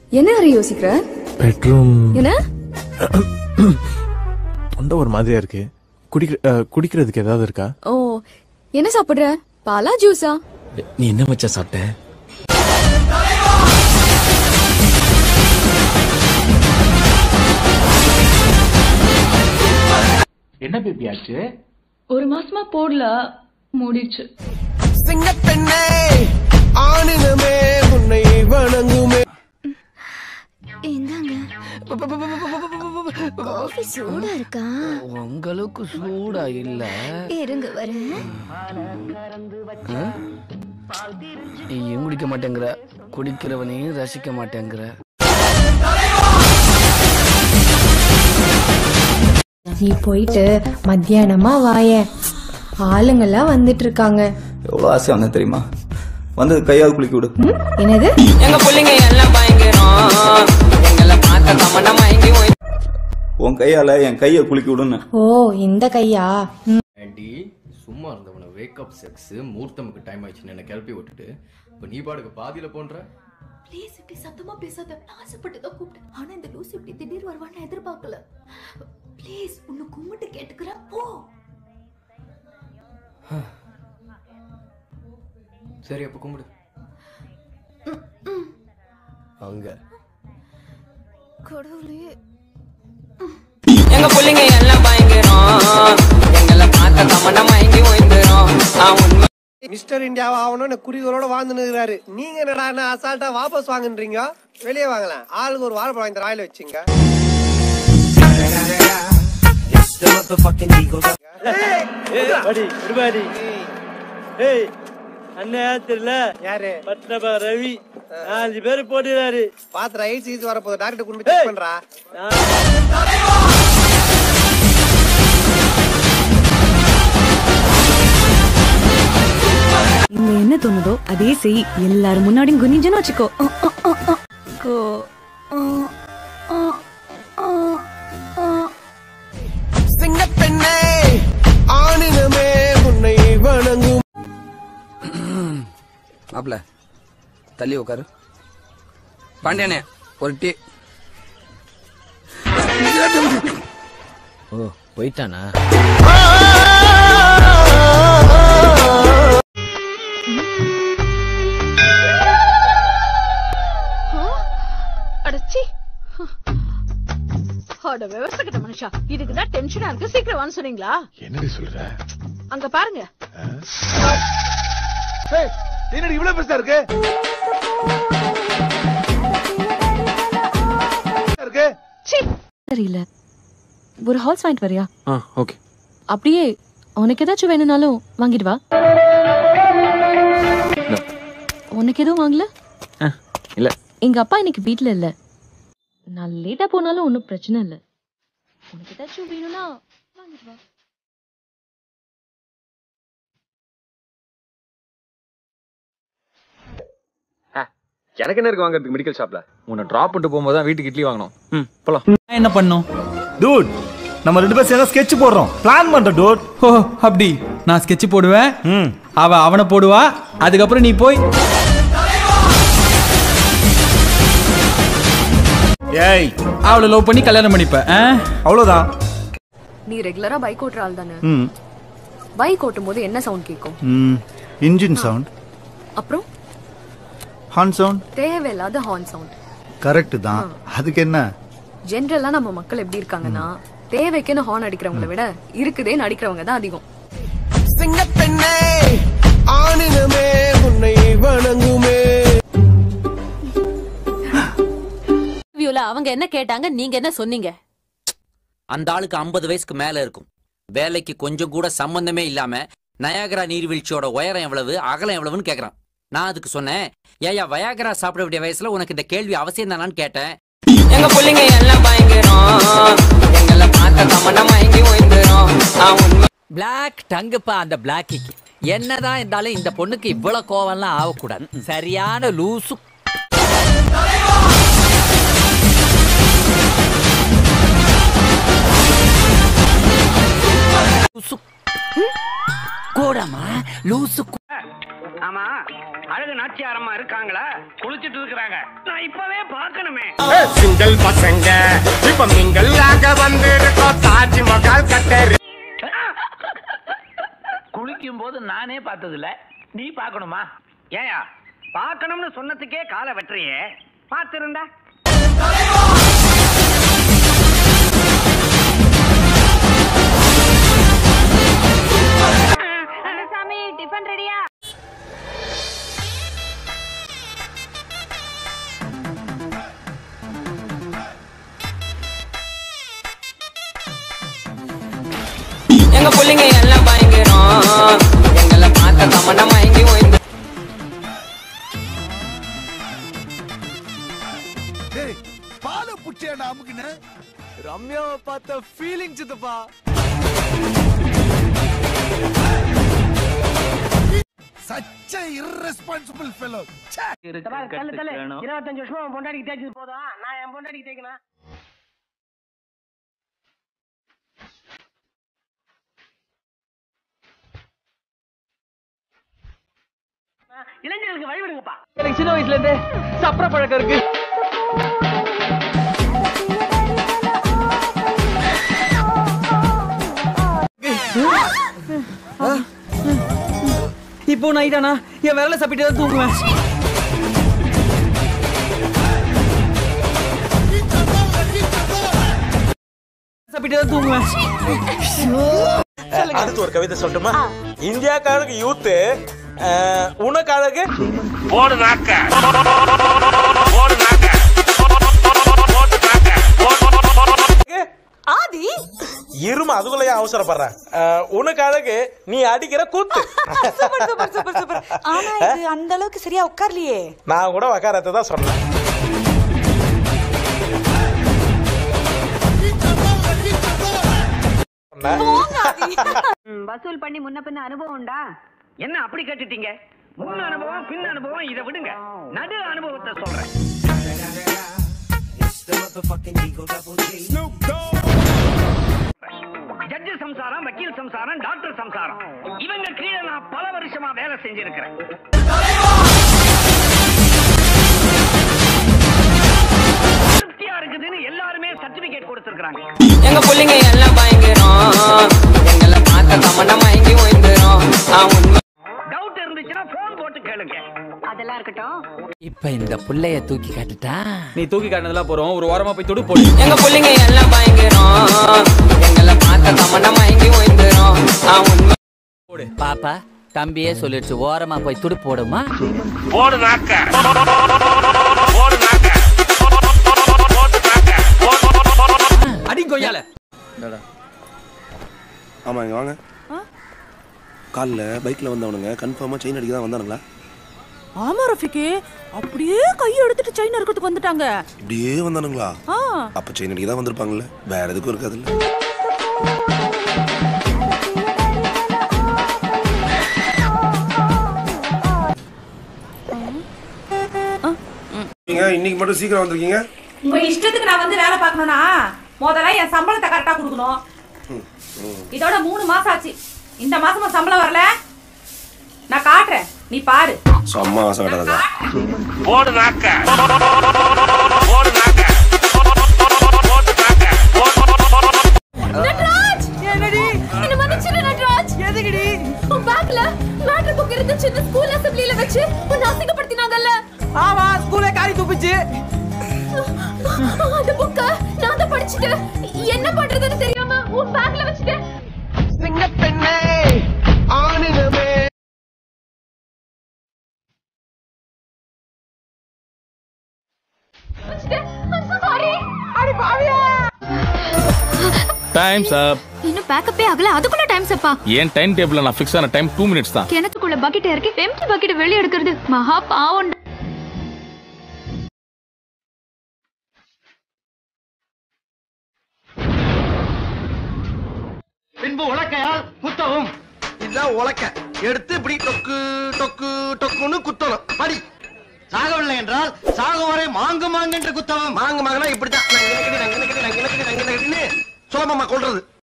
என்ன ஹரி யோசிக்கிற பெட்ரூம் என்ன தொண்டை ஒரு மாதிரியா இருக்கு குடிக்கிற அஹ், குடிக்கிறதுக்கு ஏதாவது இருக்கா ஓ என்ன சாப்பிடுற பாலா ஜூஸா நீ என்ன மச்சா சாப்பிட்ட என்ன பேபி ஆச்சு ஒரு மாசமா போடல மூடிடுச்சு சிங்கப்பெண்ணே ஆணினமே உன்னை வணங்குமே காஃபி சூடா இருக்கா உங்களுக்கு சூடா இல்ல இருங்க வரேன் நீயும் குடிக்க மாட்டேங்கிற குடிக்கிறவனையும் ரசிக்க மாட்டேங்கிற நீ போயிட்டு மத்தியானமா வாய ஆளுங்கெல்லாம் வந்துட்டு இருக்காங்க எவ்வளோ ஆசை வந்தேன் தெரியுமா வந்து கையால் குளிக்க விடு ம், என்னது எங்க பிள்ளைங்க எல்லாம் பயங்கரம் எங்களை பார்த்த தமன மயங்கி உன் கையால என் கையை குளிக்க விடுன்னு ஓ இந்த கையா ம், ஆண்டி சும்மா இருந்தவன வேக்கப் செக்ஸ் மூர்த்தமுக்கு டைம் ஆயிடுச்சுன்னு என்ன கிளப்பி விட்டுட்டு இப்போ நீ பாடுக்கு பாதியில போன்ற ப்ளீஸ் இப்படி சத்தமா பேசாத நான் ஆசைப்பட்டு தான் கூப்பிட்டேன் ஆனா இந்த லூசி இப்படி திடீர் வருவான்னு எதிர்பார்க்கல ப்ளீஸ் உன்னை கும்பிட்டு கேட்டுக்கிறேன் போ சரி அப்ப கும்பிடு அங்க கடவுளே எங்க பிள்ளைங்க எல்லாம் பயங்கரம் எங்களை பார்த்த தமன மயங்கி ஓய்ந்துரும் உண்மை மிஸ்டர் இந்தியாவா ஆகணும்னு குறிகளோட வாழ்ந்து நிற்கிறாரு நீங்க என்னடா அசால்ட்டா வாபஸ் வாங்குன்றீங்க வெளியே வாங்கலாம் ஆளுக்கு ஒரு வாழைப்பழம் இந்த ராயில வச்சுங்க அந்நேரத்துல யாரு பத்மபா ரவி நாலு பேர் போட்டுறாரு பாத்து ரைட் சீஸ் வரப்போகுது டாக்டர் கொண்டு போய் செக் பண்றா இங்க என்ன தோணுதோ அதே செய் எல்லாரும் முன்னாடியும் குனிஞ்சன்னு வச்சுக்கோ அ, அ, அ, அ. கோ அ, அ, அ, அ. சிங்கப்பெண்ணே ஆணினமே உன்னை வணங்கும் மாப்ள தள்ளி உட்காரு பாண்டியானே ஒரு டீ ஓ போயிட்டானா அடச்சி அட விவசாயிட்ட மனுஷா இதுக்குதான் டென்ஷனா இருக்கு சீக்கிரம் வான்னு சொன்னீங்களா என்னடி சொல்ற அங்க பாருங்க என்னடி இவ்வளவு பெருசா இருக்கு இருக்கு சி தெரியல ஒரு ஹால்ஸ் வாங்கிட்டு வரியா ஆ ஓகே அப்படியே உனக்கு ஏதாச்சும் வேணும்னாலும் வாங்கிட்டு வா உனக்கு எதுவும் வாங்கல இல்ல எங்க அப்பா இன்னைக்கு வீட்ல இல்ல நான் லேட்டா போனாலும் ஒன்றும் பிரச்சனை இல்ல உனக்கு ஏதாச்சும் வேணும்னா வாங்கிட்டு வா எனக்கு என்ன இருக்கு வாங்குறதுக்கு மெடிக்கல் ஷாப்ல உன்னை டிராப் பண்ணிட்டு போகும்போது தான் வீட்டுக்கு இட்லி வாங்கணும் ம் போலாம் என்ன பண்ணும் டூட் நம்ம ரெண்டு பேரும் சேர்ந்தா ஸ்கெட்ச் போடுறோம் பிளான் பண்றோம் டூட் ஓ அப்படி நான் ஸ்கெட்ச் போடுவேன் அவ அவனை போடுவா அதுக்கப்புறம் நீ போய் ஏய் அவளை லவ் பண்ணி கல்யாணம் பண்ணிப்ப ஆ? அவ்வளவுதான் நீ ரெகுலரா பைக் ஓட்டுற ஆள் தானே ம் பைக் ஓட்டும் போது என்ன சவுண்ட் கேட்கும் ம் இன்ஜின் சவுண்ட் அப்புறம் ஹார்ன் சவுண்ட் தேவையில்லாத ஹார்ன் சவுண்ட் கரெக்ட் தான் அதுக்கு என்ன ஜென்ரலா நம்ம மக்கள் எப்படி இருக்காங்கன்னா தேவைக்குன்னு ஹார்ன் அடிக்கிறவங்கள விட இருக்குதே நடிக்கிறவங்க தான் அதிகம் சிங்கப்பெண்ணே ஆணினமே உன்னை வணங்குமே இன்டர்வியூல அவங்க என்ன கேட்டாங்க நீங்க என்ன சொன்னீங்க அந்த ஆளுக்கு ஐம்பது வயசுக்கு மேல இருக்கும் வேலைக்கு கொஞ்சம் கூட சம்பந்தமே இல்லாம நயாகரா நீர்வீழ்ச்சியோட உயரம் எவ்வளவு அகலம் எவ்வளவுன்னு கேக்குறான் நான் அதுக்கு சொன்னேன் ஏயா வயாகரா சாப்பிட வேண்டிய வயசுல உனக்கு இந்த கேள்வி அவசியம் தானான்னு கேட்டேன் எங்க பிள்ளைங்க எல்லாம் பயங்கரம் எங்களை பார்த்த தமன மயங்கி ஓய்ந்துரும் உண்மை பிளாக் டங்குப்பா அந்த பிளாக்கிக்கு என்னதான் இருந்தாலும் இந்த பொண்ணுக்கு இவ்வளவு கோவம்லாம் ஆகக்கூடாது சரியான லூசு லூசு. கூடமா லூசு ஆமா அழகு நாச்சியாரம்மா இருக்காங்களா குளிச்சிட்டு இருக்கிறாங்க நான் இப்பவே பார்க்கணுமே சிங்கிள் பசங்க இப்ப மிங்கல் ஆக வந்திருக்கோம் தாஜ்மஹால் கட்டரு குளிக்கும் போது நானே பார்த்தது இல்ல நீ பார்க்கணுமா ஏயா பார்க்கணும்னு சொன்னதுக்கே காலை வெட்டுறியே பார்த்திருந்தா சாமி டிஃபன் ரெடியா எங்க புள்ளைங்க எல்லாம் பயங்கரம் எங்களை பார்த்த தமண்ட மயங்கி ஓய்ந்து பால புச்சேடா அமுக்குன்னு ரம்யாவை பார்த்த ஃபீலிங் சித்தப்பா சச்ச irresponsible fellow ச்சே. தள்ளு தள்ளு இருபத்தஞ்சு வருஷமா உன் பொண்டாடிக்கு தேய்ச்சது போதும் நான் என் பொண்டாடிக்கு தேய்க்கணும் இளைஞர்களுக்கு வழிவிடுங்கப்பா எனக்கு சின்ன வயசுல இருந்தே சப்ர பழக்கம் இருக்கு இப்போ நைட்டானா என் விரல சப்பிட்டு தான் தூங்குவேன் சப்பிட்டு தான் தூங்குவேன் அடுத்து ஒரு கவிதை சொல்லட்டுமா இந்தியாக்காரனுக்கு யூத்து உனக்கு அழகு போடு நாக்க போடு நாக்க ஆதி இரும அதுக்குள்ளேயே அவசரப்படுறேன் அஹ், உனக்கு அழகு நீ அடிக்கிற கூத்து சூப்பர் சூப்பர் சூப்பர் சூப்பர் ஆனா இது அந்த அளவுக்கு சரியா உட்கார்லையே நான் கூட வக்காரத்தை தான் சொன்னேன் வசூல் பண்ணி முன்ன பின்ன அனுபவம் உண்டா என்ன அப்படி கேட்டுட்டீங்க முன் அனுபவம் பின் அனுபவம் இதை விடுங்க நடு அனுபவத்தை சொல்றேன் ஜட்ஜு சம்சாரம் வக்கீல் சம்சாரம் டாக்டர் சம்சாரம் இவங்க கீழே நான் பல வருஷமா வேலை செஞ்சிருக்கிறேன் திருப்தியா இருக்குதுன்னு எல்லாருமே சர்டிபிகேட் கொடுத்திருக்காங்க எங்க புள்ளைங்க எல்லாம் பயங்கரம் எங்களை பார்த்த தமண்ட மயங்கி ஓய்ந்துரும் ஆ உண்மை டவுட் இருந்துச்சுன்னா போன் போட்டு கேளுங்க அதெல்லாம் இருக்கட்டும் இப்ப இந்த புள்ளைய தூக்கி காட்டுட்டா நீ தூக்கி காட்டினதெல்லாம் போறோம் ஒரு ஓரமா போய் தொடு போடு எங்க புள்ளைங்க எல்லாம் பயங்கரம் எங்களை பார்த்த தமண்ட மயங்கி ஓய்ந்துரும் ஆ உண்மை போடு பாப்பா தம்பியே சொல்லிடுச்சு ஓரமா போய் துடு போடுமா போடு நாக்க போடு நாக்க அடி கொய்யால ஆமா இங்க வாங்க காலைல பைக்ல வந்தவனுங்க கன்ஃபார்மா செயின் அடிக்க தான் வந்தானுங்களா ஆமா ரஃபிக்கு அப்படியே கையை எடுத்துட்டு செயின் இருக்கிறதுக்கு வந்துட்டாங்க இப்படியே வந்தானுங்களா ஆ அப்ப செயின் அடிக்க தான் வந்திருப்பாங்கல்ல வேற எதுக்கும் இருக்காதுல்ல நீங்க இன்னைக்கு மட்டும் சீக்கிரம் வந்திருக்கீங்க உங்க இஷ்டத்துக்கு நான் வந்து வேலை பார்க்கணும்னா முதல்ல என் சம்பளத்தை கரெக்டா கொடுக்கணும் இதோட மூணு மாசம் ஆச்சு இந்த மாசமா சம்பளம் வரல நான் காட்டுறேன் நீ பாரு சும்மா ஆசை கட்டாதா போடு நாக்க போடு நாக்க நட்ராஜ் என்னடி என்ன மன்னிச்சிரு நட்ராஜ் எதுக்குடி உன் பேக்ல மேட்டர் புக் இருந்துச்சுன்னு ஸ்கூல் அசெம்பிளில வச்சு உன்னை அசிங்கப்படுத்தினாங்கல்ல ஆமா ஸ்கூல்ல காரி துப்பிச்சு அந்த புக்க நான் தான் படிச்சுட்டு என்ன பண்றதுன்னு தெரியாம உன் பேக்ல வச்சுட்டேன் பெண்ணே ஆணினமே வச்சுட்டேன் I'm so sorry அடி பாவியா டைம்ஸ் அப் இன்னும் பேக்கப்பே ஆகல அதுக்குள்ள டைம் செப்பா ஏன் டைம் டேபிள்ல நான் ஃபிக்ஸ் ஆன டைம் டூ மினிட்ஸ் தான் கிணத்துக்குள்ள பக்கெட் இறக்கி எம்டி பக்கெட் வெளிய எடுக்கிறது மகா பாவம் பின்பு உலக்கையால் குத்தவும் இதான் உலக்க எடுத்து இப்படி டொக்கு டொக்கு டொக்குன்னு குத்தணும் படி சாகவில்லை என்றால் சாகும் வரை மாங்கு மாங்கு என்று குத்தவும் மாங்கு மாங்குனா இப்படித்தான் நங்கினக்கடி நங்கினக்கடி நங்கினக்கடி நங்கினக்கடின்னு சுலபமா கொள்றது